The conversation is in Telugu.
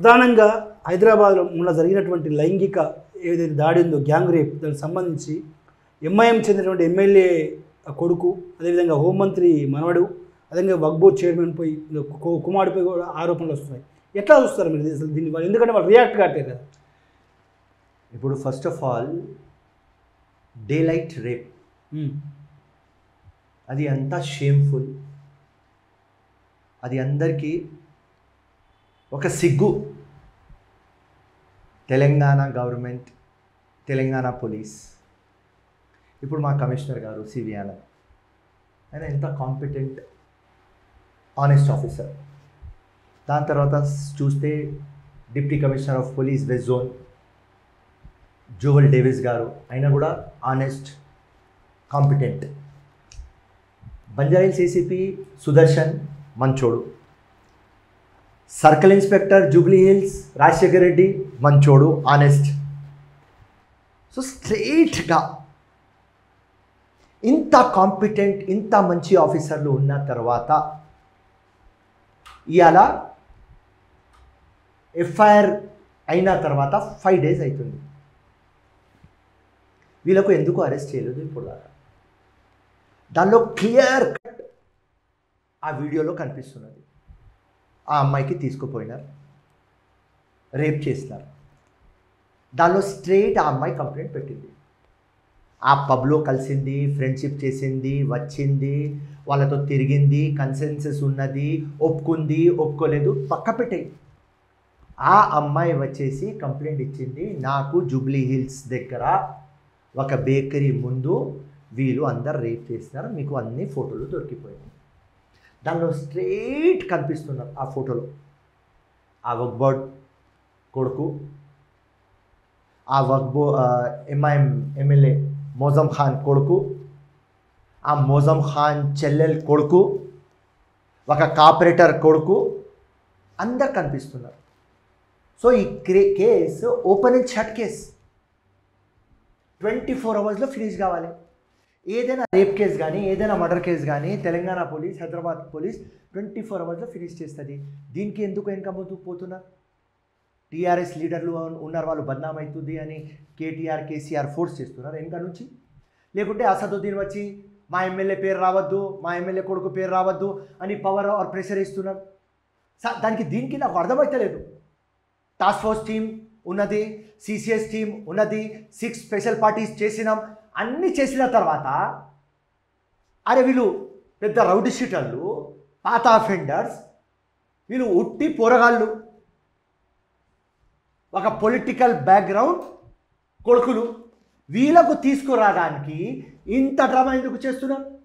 ప్రధానంగా హైదరాబాద్లో మొన్న జరిగినటువంటి లైంగిక ఏదైతే దాడి ఉందో గ్యాంగ్ రేప్ దానికి సంబంధించి ఎంఐఎం చెందినటువంటి ఎమ్మెల్యే కొడుకు అదేవిధంగా హోంమంత్రి మనవడు అదేవిధంగా వక్ బోర్డ్ చైర్మన్ పోయి కు- కుమారుడిపై కూడా ఆరోపణలు వస్తున్నాయి ఎట్లా చూస్తారు మీరు అసలు దీన్ని వాళ్ళు ఎందుకంటే వాళ్ళు రియాక్ట్ కావట్లేదు కదా ఇప్పుడు first of all daylight rape ఉమ్. అది అంతా షేమ్ఫుల్ అది అందరికీ ఒక సిగ్గు తెలంగాణ గవర్నమెంట్ తెలంగాణ పోలీస్ ఇప్పుడు మా కమిషనర్ గారు సివి ఆనంద్ ఆయన ఎంత కాంపిటెంట్ ఆనెస్ట్ ఆఫీసర్ దాని తర్వాత చూస్తే deputy commissioner of police west zone జోవల్ Davis గారు ఆయన కూడా honest competent Banjara Hills ACP Sudarshan మంచోడు circle inspector Jubilee hills Rajasekhar Reddy మంచోడు ఆనెస్ట్ సో స్ట్రెయిట్గా ఇంత కాంపిటెంట్ ఇంత మంచి ఆఫీసర్లు ఉన్న తర్వాత ఇవాళ ఎఫ్ఐఆర్ అయిన తర్వాత ఫైవ్ డేస్ అవుతుంది వీళ్ళకు ఎందుకు అరెస్ట్ చేయలేదు ఇప్పుడు దాకా దానిలో క్లియర్ కట్ ఆ వీడియోలో కనిపిస్తున్నది ఆ అమ్మాయికి తీసుకుపోయినారు రేప్ చేసినారు దానిలో స్ట్రైట్ ఆ అమ్మాయి కంప్లైంట్ పెట్టింది ఆ పబ్లో కలిసింది ఫ్రెండ్షిప్ చేసింది వచ్చింది వాళ్ళతో తిరిగింది కన్సెన్సెస్ ఉన్నది ఒప్పుకుంది ఒప్పుకోలేదు పక్క పెట్టేయి ఆ అమ్మాయి వచ్చేసి కంప్లైంట్ ఇచ్చింది నాకు జూబ్లీ హిల్స్ దగ్గర ఒక బేకరీ ముందు వీళ్ళు అందరు రేప్ చేసినారు మీకు అన్ని ఫోటోలు దొరికిపోయినాయి దానిలో స్ట్రైట్ కనిపిస్తున్నారు ఆ ఫోటోలో ఆ వక్బర్డ్ కొడుకు ఆ వక్బో ఎంఐఎం ఎమ్మెల్యే మోజం ఖాన్ కొడుకు ఆ మోజం ఖాన్ చెల్లెల్ కొడుకు ఒక కాపరేటర్ కొడుకు అందరు కనిపిస్తున్నారు సో ఈ క్రే case open and shut case twenty four అవర్స్లో ఫినిష్ కావాలి ఏదైనా రేప్ కేసు కానీ ఏదైనా మర్డర్ కేసు కానీ Telangana police Hyderabad police twenty four అవర్స్లో ఫినిష్ చేస్తుంది దీనికి ఎందుకు వెనక ముందు పోతున్నారు టీఆర్ఎస్ లీడర్లు ఉన్నారు వాళ్ళు బద్నాం అవుతుంది అని కేటీఆర్ కేసీఆర్ ఫోర్స్ చేస్తున్నారు వెనక నుంచి లేకుంటే అసదుద్దీన్ వచ్చి మా ఎమ్మెల్యే పేరు రావద్దు మా ఎమ్మెల్యే కొడుకు పేరు రావద్దు అని పవర్ ఆర్ ప్రెషర్ ఇస్తున్నారు స- దానికి దీనికి నాకు అర్థమవుతలేదు టాస్క్ ఫోర్స్ టీం ఉన్నది సిసిఎస్ టీం ఉన్నది సిక్స్ స్పెషల్ పార్టీస్ చేసినాం అన్నీ చేసిన తర్వాత అరే వీళ్ళు పెద్ద రౌడీ షీటర్లు పాత అఫెండర్స్ వీళ్ళు ఉట్టి పోరగాళ్ళు ఒక పొలిటికల్ బ్యాక్గ్రౌండ్ కొడుకులు వీళ్ళకు తీసుకురావడానికి ఇంత డ్రామా ఎందుకు చేస్తున్నారు